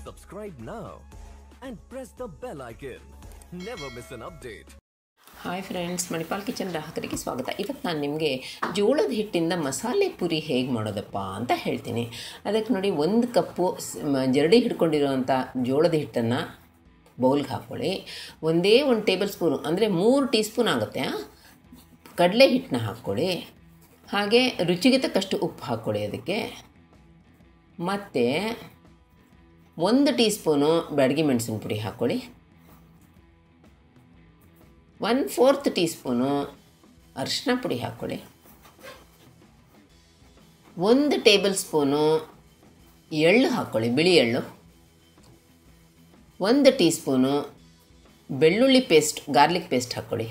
Subscribe now and press the bell icon. Never miss an update. Hi friends Manipal kitchen ಗ್ರಾಹಕರಿಗೆ ಸ್ವಾಗತ ಇವತ್ತು ನಾನು ನಿಮಗೆ ಜೋಳದ ಹಿಟ್ಟಿಂದ ಮಸಾಲೆ ಪುರಿ ಹೇಗೆ ಮಾಡೋದಪ್ಪ ಅಂತ ಹೇಳ್ತೀನಿ ಅದಕ್ಕೆ ನೋಡಿ ಒಂದು ಕಪ್ಪು ಸ್- ಮ- ಜರಡಿ ಹಿಡ್ಕೊಂಡಿರೋವಂಥ ಜೋಳದ ಹಿಟ್ಟನ್ನು ಬೌಲ್ಗೆ ಹಾಕ್ಕೊಳ್ಳಿ ಒಂದೇ ಒಂದು ಟೇಬಲ್ ಸ್ಪೂನು ಅಂದರೆ ಮೂರು ಟೀ ಸ್ಪೂನ್ ಆಗುತ್ತೆ ಆ? ಕಡಲೆ ಹಿಟ್ಟನ್ನ ಹಾಕ್ಕೊಳ್ಳಿ ಹಾಗೆ ರುಚಿಗೆ ತಕ್ಕಷ್ಟು ಉಪ್ಪು ಹಾಕ್ಕೊಳ್ಳಿ ಅದಕ್ಕೆ ಮತ್ತು ಒಂದು ಟೀ ಸ್ಪೂನು ಬ್ಯಾಡಗಿ ಮೆಣಸಿನ ಪುಡಿ ಹಾಕ್ಕೊಳ್ಳಿ ಒನ್ ಫೋರ್ತ್ ಟೀ ಸ್ಪೂನು ಅರಿಶಿನ ಪುಡಿ ಹಾಕ್ಕೊಳ್ಳಿ ಒಂದು ಟೇಬಲ್ ಸ್ಪೂನು ಎಳ್ಳು ಹಾಕ್ಕೊಳ್ಳಿ ಬಿಳಿ ಎಳ್ಳು ಒಂದು ಟೀ ಸ್ಪೂನು ಬೆಳ್ಳುಳ್ಳಿ ಪೇಸ್ಟ್ ಗಾರ್ಲಿಕ್ ಪೇಸ್ಟ್ ಹಾಕ್ಕೊಳ್ಳಿ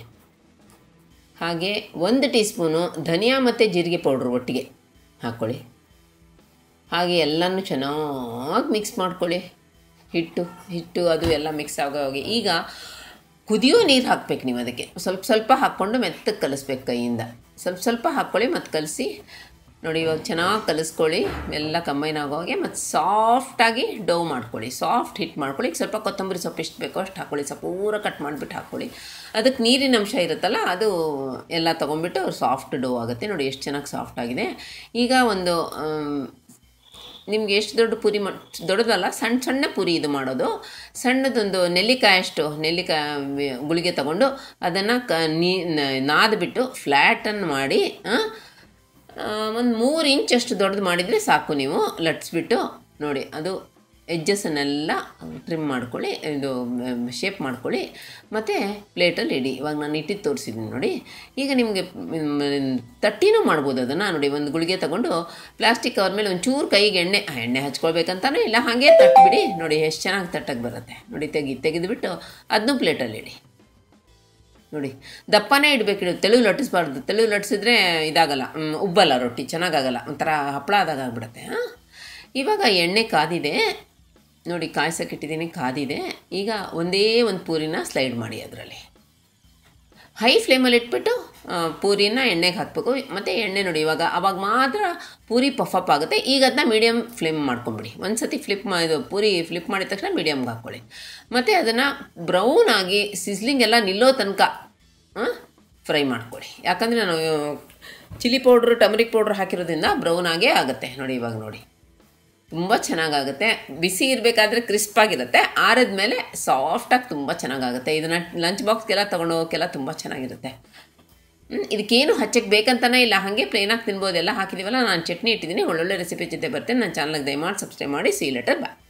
ಹಾಗೆ ಒಂದು ಟೀ ಸ್ಪೂನು ಧನಿಯಾ ಮತ್ತು ಜೀರಿಗೆ ಪೌಡ್ರ್ ಒಟ್ಟಿಗೆ ಹಾಕ್ಕೊಳ್ಳಿ ಹಾಗೆ ಎಲ್ಲನೂ ಚೆನ್ನಾಗಿ ಮಿಕ್ಸ್ ಮಾಡ್ಕೊಳ್ಳಿ ಹಿಟ್ಟು ಹಿಟ್ಟು ಅದು ಎಲ್ಲ ಮಿಕ್ಸ್ ಆಗೋ ಹಾಗೆ ಈಗ ಕುದಿಯೋ ನೀರು ಹಾಕ್ಬೇಕು ನೀವು ಅದಕ್ಕೆ ಸ್ವಲ್ಪ ಸ್ವಲ್ಪ ಹಾಕ್ಕೊಂಡು ಮೆತ್ತಗೆ ಕಲಿಸ್ಬೇಕು ಕೈಯಿಂದ ಸ್ವಲ್ಪ ಸ್ವಲ್ಪ ಹಾಕ್ಕೊಳ್ಳಿ ಮತ್ತು ಕಲಸಿ ನೋಡಿ ಇವಾಗ ಚೆನ್ನಾಗಿ ಕಲಿಸ್ಕೊಳ್ಳಿ ಎಲ್ಲ ಕಂಬೈನ್ ಆಗೋ ಹಾಗೆ ಮತ್ತು ಸಾಫ್ಟಾಗಿ ಡೋ ಮಾಡ್ಕೊಳ್ಳಿ ಸಾಫ್ಟ್ ಹಿಟ್ ಮಾಡ್ಕೊಳ್ಳಿ ಈಗ ಸ್ವಲ್ಪ ಕೊತ್ತಂಬರಿ ಸೊಪ್ಪು ಎಷ್ಟು ಬೇಕೋ ಅಷ್ಟು ಹಾಕ್ಕೊಳ್ಳಿ ಸ್ವಲ್ಪ ಪೂರ ಕಟ್ ಮಾಡಿಬಿಟ್ಟು ಹಾಕ್ಕೊಳ್ಳಿ ಅದಕ್ಕೆ ನೀರಿನ ಅಂಶ ಇರುತ್ತಲ್ಲ ಅದು ಎಲ್ಲ ತೊಗೊಂಬಿಟ್ಟು ಸಾಫ್ಟ್ ಡೋ ಆಗುತ್ತೆ ನೋಡಿ ಎಷ್ಟು ಚೆನ್ನಾಗಿ ಸಾಫ್ಟ್ ಆಗಿದೆ ಈಗ ಒಂದು ಆಮ್, ನಿಮ್ಗೆ ಎಷ್ಟು ದೊಡ್ಡ ಪುರಿ ಮಾ ದೊಡ್ಡದಲ್ಲ ಸಣ್ಣ ಸಣ್ಣ ಪುರಿ ಇದು ಮಾಡೋದು ಸಣ್ಣದೊಂದು ನೆಲ್ಲಿಕಾಯಿ ಅಷ್ಟು ನೆಲ್ಲಿಕಾಯಿ ಗುಳಿಗೆ ತಗೊಂಡು ಅದನ್ನು ಕ ನೀ ನಾದ್ಬಿಟ್ಟು ಫ್ಲ್ಯಾಟನ್ನು ಮಾಡಿ ಒಂದು ಮೂರು ಇಂಚ್ ಅಷ್ಟು ದೊಡ್ಡದು ಮಾಡಿದರೆ ಸಾಕು ನೀವು ಲಟ್ಸ್ಬಿಟ್ಟು ನೋಡಿ ಅದು ಎಡ್ಜಸ್ಸನ್ನೆಲ್ಲ ಟ್ರಿಮ್ ಮಾಡ್ಕೊಳ್ಳಿ ಇದು ಶೇಪ್ ಮಾಡ್ಕೊಳ್ಳಿ ಮತ್ತು ಪ್ಲೇಟಲ್ಲಿ ಇಡಿ ಇವಾಗ ನಾನು ಇಟ್ಟಿದ್ದು ತೋರಿಸಿದ್ದೀನಿ ನೋಡಿ ಈಗ ನಿಮಗೆ ಮ್, ತಟ್ಟಿನೂ ಮಾಡ್ಬೋದು ಅದನ್ನು ನೋಡಿ ಒಂದು ಗುಳಿಗೆ ತಗೊಂಡು ಪ್ಲಾಸ್ಟಿಕ್ ಕವರ್ ಮೇಲೆ ಒಂಚೂರು ಕೈಗೆ ಎಣ್ಣೆ ಆ, ಎಣ್ಣೆ ಹಚ್ಕೊಳ್ಬೇಕಂತಾನೂ ಇಲ್ಲ ಹಾಗೆ ತಟ್ಬಿಡಿ ನೋಡಿ ಎಷ್ಟು ಚೆನ್ನಾಗಿ ತಟ್ಟಕ್ಕೆ ಬರುತ್ತೆ ನೋಡಿ ತೆಗಿ ತೆಗೆದುಬಿಟ್ಟು ಅದನ್ನೂ ಪ್ಲೇಟಲ್ಲಿ ಇಡಿ ನೋಡಿ ದಪ್ಪನೇ ಇಡಬೇಕು ತೆಳು ಲಟ್ಟಿಸ್ಬಾರ್ದು ತೆಳು ಲಟ್ಟಿಸಿದ್ರೆ ಇದಾಗಲ್ಲ ಮ್, ಉಬ್ಬಲ್ಲ ರೊಟ್ಟಿ ಚೆನ್ನಾಗಾಗಲ್ಲ ಒಂಥರ ಹಪ್ಪಳ ಆದಾಗ ಆಗ್ಬಿಡುತ್ತೆ ಹಾಂ ಇವಾಗ ಎಣ್ಣೆ ಕಾದಿದೆ ನೋಡಿ ಕಾಯ್ಸಕ್ಕೆ ಇಟ್ಟಿದ್ದೀನಿ ಕಾದಿದೆ ಈಗ ಒಂದೇ ಒಂದು ಪೂರಿನ ಸ್ಲೈಡ್ ಮಾಡಿ ಅದರಲ್ಲಿ ಹೈ ಫ್ಲೇಮಲ್ಲಿ ಇಟ್ಬಿಟ್ಟು ಆ, ಪೂರಿನ ಎಣ್ಣೆಗೆ ಹಾಕಬೇಕು ಮತ್ತು ಎಣ್ಣೆ ನೋಡಿ ಇವಾಗ ಅವಾಗ ಮಾತ್ರ ಪೂರಿ ಪಫ್ ಅಪ್ ಆಗುತ್ತೆ ಈಗ ಅದನ್ನ ಮೀಡಿಯಮ್ ಫ್ಲೇಮ್ ಮಾಡ್ಕೊಂಬಿಡಿ ಒಂದು ಸತಿ ಫ್ಲಿಪ್ ಮಾ ಇದು ಪೂರಿ ಫ್ಲಿಪ್ ಮಾಡಿದ ತಕ್ಷಣ ಮೀಡಿಯಮ್ಗೆ ಹಾಕ್ಕೊಳ್ಳಿ ಮತ್ತು ಅದನ್ನು ಬ್ರೌನ್ ಆಗಿ ಸಿಸ್ಲಿಂಗ್ ಎಲ್ಲ ನಿಲ್ಲೋ ತನಕ ಫ್ರೈ ಮಾಡ್ಕೊಳ್ಳಿ ಯಾಕಂದರೆ ನಾನು ಚಿಲ್ಲಿ ಪೌಡ್ರು ಟಮರಿಕ್ ಪೌಡ್ರ್ ಹಾಕಿರೋದ್ರಿಂದ ಬ್ರೌನ್ ಆಗೇ ಆಗುತ್ತೆ ನೋಡಿ ಇವಾಗ ನೋಡಿ ತುಂಬ ಚೆನ್ನಾಗಾಗುತ್ತೆ ಬಿಸಿ ಇರಬೇಕಾದ್ರೆ ಕ್ರಿಸ್ಪಾಗಿರುತ್ತೆ ಆರಿದ್ಮೇಲೆ ಸಾಫ್ಟಾಗಿ ತುಂಬ ಚೆನ್ನಾಗಾಗುತ್ತೆ ಇದನ್ನು ಲಂಚ್ ಬಾಕ್ಸ್ಗೆಲ್ಲ ತೊಗೊಂಡು ಹೋಗೋಕ್ಕೆಲ್ಲ ತುಂಬ ಚೆನ್ನಾಗಿರುತ್ತೆ ಹ್ಮ್, ಇದಕ್ಕೇನು ಹಚ್ಚಕ್ಕೆ ಬೇಕಂತನೇ ಇಲ್ಲ ಹಾಗೆ ಪ್ಲೇನಾಗಿ ತಿನ್ಬೋದು ಎಲ್ಲ ಹಾಕಿದ್ದೀವಲ್ಲ ನಾನು ಚಟ್ನಿ ಇಟ್ಟಿದ್ದೀನಿ ಒಳ್ಳೊಳ್ಳೆ ರೆಸಿಪಿ ಜೊತೆ ಬರ್ತೇನೆ ನನ್ನ ಚಾನಲ್ಗೆ ದಯಮಾಡಿ ಸಬ್ಸ್ಕ್ರೈಬ್ ಮಾಡಿ ಸಿ ಲೆಟರ್ ಬಾಯ್